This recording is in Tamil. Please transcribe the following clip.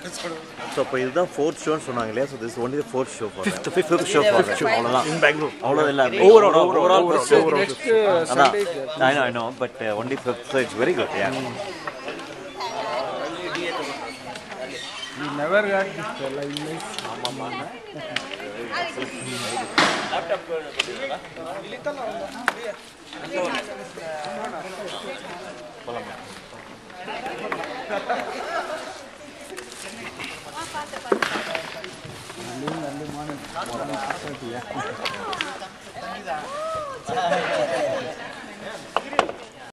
ஸோ இப்போ இதுதான் ஃபோர்த் ஷோன்னு சொன்னாங்க இல்லையா so this only fourth show for fifth fifth show for show அவ்வளோதான் இன் பெங்களூர் அவ்வளோ இல்லை ஓவரால் ஓவரால் அதான் I know I know but only fifth so it's very good yeah We never got this fella image. Early morning.